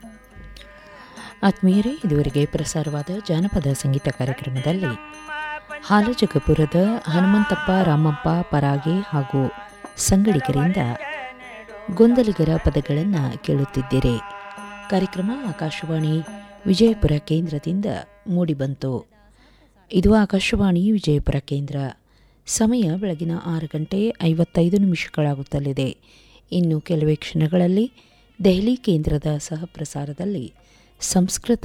ಆತ್ಮೀಯರೇ ಇದುವರೆಗೆ ಪ್ರಸಾರವಾದ ಜಾನಪದ ಸಂಗೀತ ಕಾರ್ಯಕ್ರಮದಲ್ಲಿ ಹಾಲಜಗಪುರದ ಹನುಮಂತಪ್ಪ ರಾಮಪ್ಪ ಪರಾಗೆ ಹಾಗೂ ಸಂಗಡಿಗರಿಂದ ಗೊಂದಲಿಗರ ಪದಗಳನ್ನು ಕೇಳುತ್ತಿದ್ದೀರಿ ಕಾರ್ಯಕ್ರಮ ಆಕಾಶವಾಣಿ ವಿಜಯಪುರ ಕೇಂದ್ರದಿಂದ ಮೂಡಿಬಂತು ಇದು ಆಕಾಶವಾಣಿ ವಿಜಯಪುರ ಕೇಂದ್ರ ಸಮಯ ಬೆಳಗಿನ ಆರು ಗಂಟೆ ಐವತ್ತೈದು ನಿಮಿಷಗಳಾಗುತ್ತಲಿದೆ ಇನ್ನು ಕೆಲವೇ ಕ್ಷಣಗಳಲ್ಲಿ ದೆಹಲಿ ಕೇಂದ್ರದ ಸಹ ಪ್ರಸಾರದಲ್ಲಿ ಸಂಸ್ಕೃತ